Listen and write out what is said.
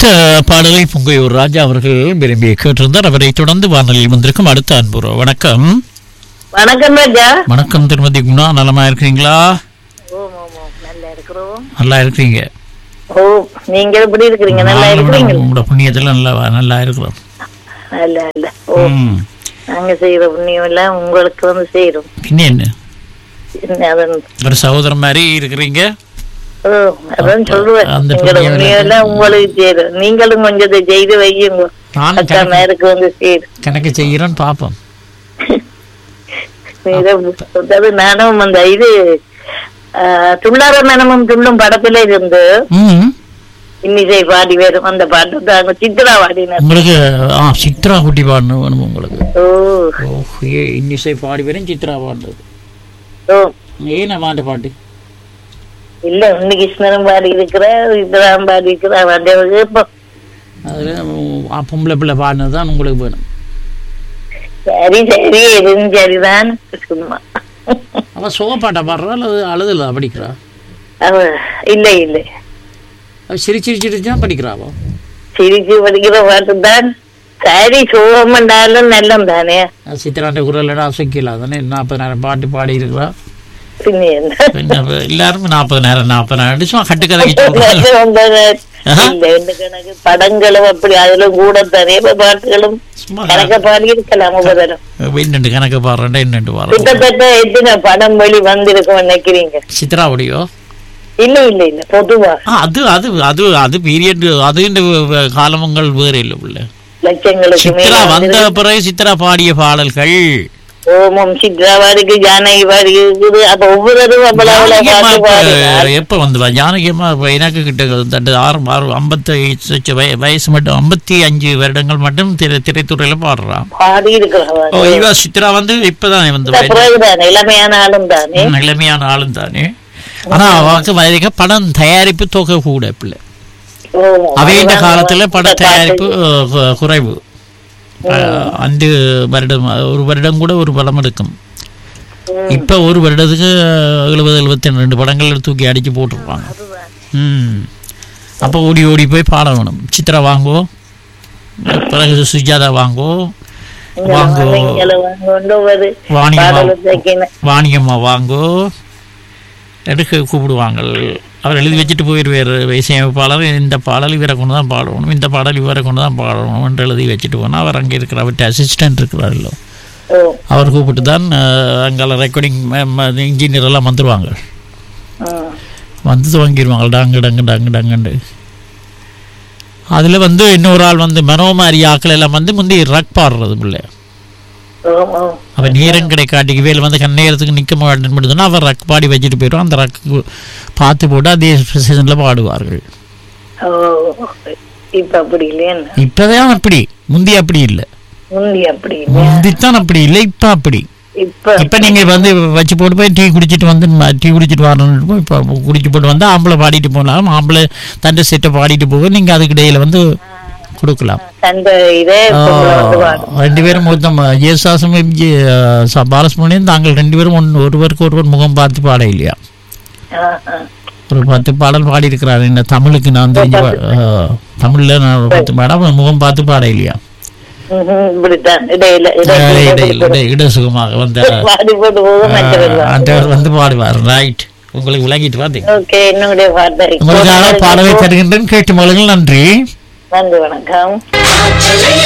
அடுத்த பாடலை பொங்கையூர் ராஜா அவர்கள் விரும்பி கேட்டிருந்தார் அவரை தொடர்ந்து வானொலியில் வந்திருக்கும் அடுத்த அன்புறோ வணக்கம் வணக்கம் ராஜா வணக்கம் திருமதி குணா நலமா இருக்கிறீங்களா ஓம் ஓம் ஓம் நல்லா இருக்கிறோம் நல்லா இருக்கிறீங்க ஓ நீங்க எப்படி இருக்கிறீங்க நல்லா நாங்களும் இருக்கிறீங்க உங்களோட புண்ணியத்துல நல்லா நல்லா இருக்கிறோம் நல்ல இல்ல ஓ ம். நாங்க செய்யற புண்ணியம் எல்லாம் உங்களுக்கு வந்து செய்யறோம் பின்ன என்ன என்ன அதன் ஒரு சகோதரன் மாதிரி இருக்கிறீங்க ஓ அதான் சொல்லுவேன் அந்த எங்களோட புண்ணியம் புண்ணியம் எல்லாம் உங்களுக்கு செய்யறோம் நீங்களும் கொஞ்சம் இதை செய்து வையுங்க நானும் அக்கா கணக்கு- மேருக்கு வந்து செய்யறோம் கணக்கு செய்கிறேன்னு பார்ப்போம் அதாவது நானும் அந்த இது ஆஹ், துள்ளார மனமும் துள்ளும் படத்துல இருந்து ம் இன்னிசை பாடி வரும் அந்த பாட்டு தான் சித்ரா பாடினார் உங்களுக்கு ஆ சித்ரா குட்டி பாடணும் வேணும் உங்களுக்கு ஓ ஓ ஏ இன்னிசை பாடி வரும் சித்ரா பாடுறது ஓ ஏன் பாட்டு பாட்டு இல்ல உன்னி கிருஷ்ணனும் பாடி இருக்கிற சித்ராம் பாடி இருக்கிற அவன் இப்போ அதில் பொம்பளை பிள்ளை பாடினது தான் உங்களுக்கு வேணும் சரி சரி எதுவும் சரிதான் சும்மா அவள் சோகப்பாட்டா பாடுறா அல்லது அழுதுல படிக்கிறா அவ இல்ல இல்ல அவள் சிரிச்சு சிரிச்சு தான் படிக்கிறாவோ சிரிச்சு படிக்கிற பாட்டு தான் சரி சோகமண்டாலும் நல்லம் தானே சித்திராண்ட குரல் அசைக்கல தானே நாற்பதாயிரம் பாட்டு பாடி இருக்கிறா பின்ன என்ன பின்ன இப்ப எல்லாருமே நாற்பதாயிரம் நாற்பதாயிரம் சும்மா கட்டுக்கதைக்கு சொல்றாங்க நல்ல வந்தது. ஆஹா. இல்ல இந்த கணக்கு படங்களும் அப்படி அதுல கூட தானே இப்ப பாட்டுகளும் சும்மா கணக்க பாடி இருக்கலாம் உபதரம் என்னண்டு கணக்கு பாடுறேன் என்னண்டு பாடுறேன் கிட்டத்தட்ட எத்தனை படம் வழி வந்திருக்கும் நினைக்கிறீங்க சித்ராவுடையோ இல்ல இல்ல இல்ல பொதுவா ஆ அது அது அது அது பீரியட் அது இந்த வ- காலங்கள் வேறு இல்லை உள்ள லட்சங்களுக்கு சித்ரா மேல வந்த வந்திருக்கு. பிறகு சித்ரா பாடிய பாடல்கள் ஓமம் சித்ராவா இருக்கு ஜானகி பாடி இருக்குது அப்ப ஒவ்வொருவரும் அவ்வளவு அவ்வளவு ஜானகி பாட்டு அம்மா பாடினார். இப்ப- எப்ப வந்து ஜானகி அம்மா இப்ப எனக்கு கிட்ட தட்டு ஆறு ஆறு ஐம்பத்தி வயசு மட்டும் ஐம்பத்தி அஞ்சு வருடங்கள் மட்டும் திரை திரைத்துறையில பாடுறான் பாடி இருக்கிறவா ஓ இவ சித்ரா வந்து இப்பதான் வந்து வயது- பிறகுதான் இளமையான ஆளும் தானே ம், இளமையான ஆளும் தானே ஆனா அவருக்கு வயதுக்கு படம் தயாரிப்பு தொகை கூட பிள்ளை ஓமம். அவையின் அதுதான் காலத்துல பட அந்த தயாரிப்பு பாட்டு. அஹ், கு- குறைவு அஹ், அஞ்சு வருடம் ஒரு வருடம் கூட ஒரு படம் எடுக்கும் ம். இப்ப ஒரு வருடத்துக்கு எழுபது எழுபத்தி ரெண்டு படங்கள் தூக்கி அடிச்சு போட்டுருப்பாங்க ம் அப்போ ஓடி ஓடி போய் பாட வேணும் சித்ரா வாங்கோ பிறகு சுஜாதா வாங்கோ இங்க வாங்கோ வந்து இங்க வந்து கொண்டு வருது. வாணியம்மா பாடலும் தைக்கணும். வாணியம்மா வாங்கோ எடுக்க கூப்பிடுவாங்க அவர் எழுதி வச்சுட்டு போயிடுவார் இசையமைப்பாளர் இந்த பாடல் இவரை கொண்டு தான் பாடணும் இந்த பாடல் இவரை கொண்டு தான் பாடணும் என்று எழுதி வச்சுட்டு போனால் அவர் அங்கே இருக்கிற அவர்கிட்ட அசிஸ்டன்ட் இருக்கிறாரല്ലോ ஓ, அவர் கூப்பிட்டு தான் அங்கே ரெக்கார்டிங் இன்ஜினியர் எல்லாம் வந்துடுவாங்க ம். வந்து துவங்கிடுவாங்க டங்கு டங்கு டங்கு டங்குண்டு அதில் வந்து இன்னொரு ஆள் வந்து மனோமாரி ஆக்கள் எல்லாம் வந்து முந்தி ரக் பாடுறது பிள்ளை ஓம், ஓம். அவன் நேரம் கிடைக்காட்டிக்கு வேலை வந்து கண்ணேரத்துக்கு நிற்க மாட்டேன்னு மட்டும் அவர் ரக் பாடி வச்சுட்டு போயிடும் அந்த ரக்கு பார்த்து போட்டு அதே சீசனில் பாடுவார்கள் ஓ, இப்ப அப்படி இல்லையா இப்போதான் அப்படி முந்தி அப்படி இல்லை முந்தி அப்படி இல்லையா முந்தித்தான் அப்படி இல்லை இப்போ அப்படி இப்ப இப்போ நீங்கள் வந்து வச்சு போட்டு போய் டீ குடிச்சிட்டு வந்து ம- டீ குடிச்சிட்டு வரணும்னு போய் இப்போ குடிச்சு போட்டு வந்து ஆம்பளை பாடிட்டு போகலாம் ஆம்பளை தண்டை செட்டை பாடிட்டு போக நீங்கள் அதுக்கு இடையில வந்து கொடுக்கலாம் சண்டை இதே பொம்பளை வந்து பாடும். ரெண்டு பேரும் மொத்தம் ஜேசாசும் எம்ஜி பாலசுமணியும் தாங்கள் ரெண்டு பேரும் ஒன்று ஒருவருக்கு ஒருவர் முகம் பார்த்து பாட இல்லையா ஆ, ஆ. ஒரு பத்து பாடல் பாடி இருக்கிறார் இந்த தமிழுக்கு நான் தெரிஞ்ச பா- ஆ, தமிழ்ல நான் ஒரு பத்து பாடம் முகம் பார்த்து பாட இல்லையா ம்ஹும், இப்படித்தான் இடையில ஆ, இடையில இடையில் இடை- இடசுகமாக வந்த பாடி போட்டு போகும் மற்றவர் ஆ, அன்றவர் வந்து பாடுவார் ரைட் உங்களுக்கு விளங்கிட்டு பார்த்தீங்க ஓகே என்னுடைய பாட்டை உங்களுக்காக பாடலை தருகின்றேன் கேட்டு மகளுங்கள் நன்றி நன்றி வணக்கம்